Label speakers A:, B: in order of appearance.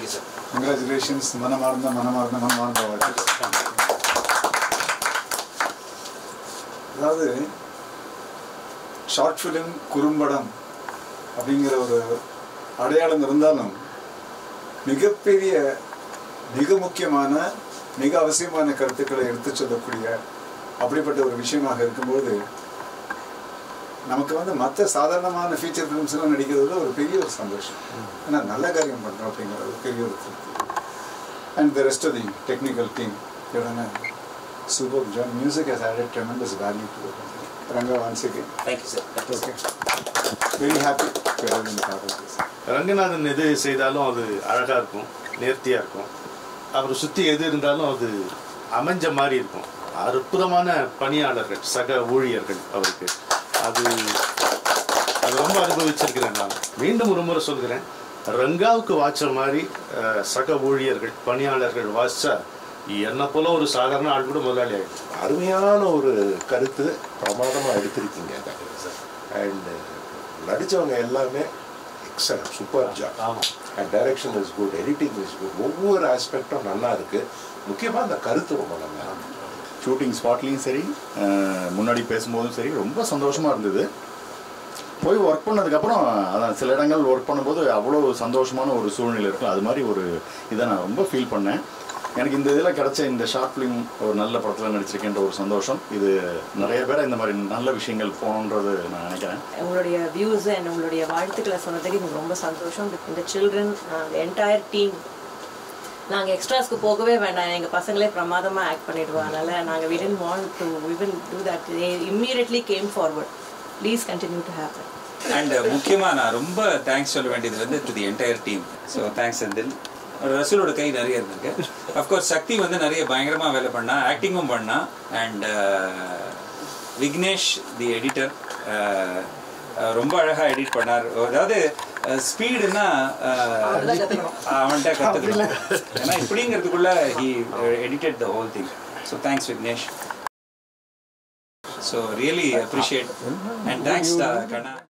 A: thank you sir
B: congratulations மனமார்ந்த மனமார்ந்த மனமார்ந்த வாழ்த்துக்கள் அதாவது ஷார்ட் ஃபிலிம் குறும்படம் அப்படிங்கிற ஒரு அடையாளம் இருந்தாலும் மிகப்பெரிய மிக முக்கியமான மிக அவசியமான கருத்துக்களை எடுத்துச் சொல்லக்கூடிய அப்படிப்பட்ட ஒரு விஷயமாக இருக்கும்போது நமக்கு வந்து மற்ற சாதாரணமான ஃபீச்சர் ஃபிலிம்ஸ்லாம் நடிக்கிறதுல ஒரு பெரிய ஒரு சந்தோஷம் ஏன்னா நல்ல காரியம் பண்ணுறோம் அப்படிங்கிற ஒரு பெரிய ஒரு திருப்தி and the rest of the technical team எவ்வளோனா super John music has added tremendous value to Ranga once again
A: thank you sir
B: okay very happy to have in part of this
C: Ranganathan எது செய்தாலும் அது அழகாக இருக்கும் நேர்த்தியாக இருக்கும் அவரை சுற்றி எது இருந்தாலும் அது அமைஞ்ச மாதிரி இருக்கும் அற்புதமான பணியாளர்கள் சக ஊழியர்கள் அவருக்கு அது அது ரொம்ப அனுபவிச்சிருக்கிறேன் நான் மீண்டும் ஒரு முறை சொல்கிறேன் ரங்காவுக்கு வாய்ச்ச மாதிரி அஹ், சக ஊழியர்கள் பணியாளர்கள் வாசிச்சா என்னை போல ஒரு சாதாரண ஆள் கூட முதலாளி ஆகிடும்
D: அருமையான ஒரு கருத்து பிரமாதமாக எடுத்திருக்கீங்க சார் அண்ட் நடித்தவங்க எல்லாமே எக்ஸலண்ட் சூப்பர் ஜாப்
C: ஆமாம்
D: and direction is good editing is good ஒவ்வொரு ஆஸ்பெக்டும் நல்லா இருக்கு முக்கியமாக அந்த கருத்து ரொம்ப நல்லா இருக்கு
E: ஷூட்டிங் ஸ்பாட்லேயும் சரி அஹ், முன்னாடி பேசும்போதும் சரி ரொம்ப சந்தோஷமாக இருந்தது போய் ஒர்க் பண்ணதுக்கப்புறம் அதான் சில இடங்கள் ஒர்க் பண்ணும்போது அவ்வளோ சந்தோஷமான ஒரு சூழ்நிலை இருக்கும் அது மாதிரி ஒரு இதை நான் ரொம்ப ஃபீல் பண்ணேன் எனக்கு இந்த இதில் கிடைச்ச இந்த ஷார்ட் ஃபிலிம் ஒரு நல்ல படத்தில் நடிச்சிருக்கேன்ற ஒரு சந்தோஷம் இது நிறைய பேரை இந்த மாதிரி நல்ல விஷயங்கள் போகணுன்றது நான் நினைக்கிறேன்
F: உங்களுடைய வியூஸ் அண்ட் உங்களுடைய வாழ்த்துக்களை சொன்னதுக்கு எனக்கு ரொம்ப சந்தோஷம் இந்த சில்ட்ரன் என்டையர் டீம் நாங்கள் எக்ஸ்ட்ராஸ்க்கு போகவே வேண்டாம் எங்கள் பசங்களே பிரமாதமாக ஆக்ட் பண்ணிடுவோம் அதனால் நாங்கள் we didn't want to we will do that they immediately came forward please continue to happen
G: and முக்கியமா நான் ரொம்ப தேங்க்ஸ் சொல்ல வேண்டியது வந்து to the entire team so thanks Senthil ரசூலோட கை நிறைய இருந்திருக்கு அஃப்கோர்ஸ் சக்தி வந்து நிறைய பயங்கரமா வேலை பண்ணா ஆக்டிங்கும் பண்ணா அண்ட் விக்னேஷ் தி எடிட்டர் ரொம்ப அழகா எடிட் பண்ணார் அதாவது ஸ்பீடுனா அவன்கிட்ட கற்றுக்கணும் ஏன்னா இப்படிங்கிறதுக்குள்ள he edited the whole thing so thanks Vignesh so really appreciate and thanks Kanna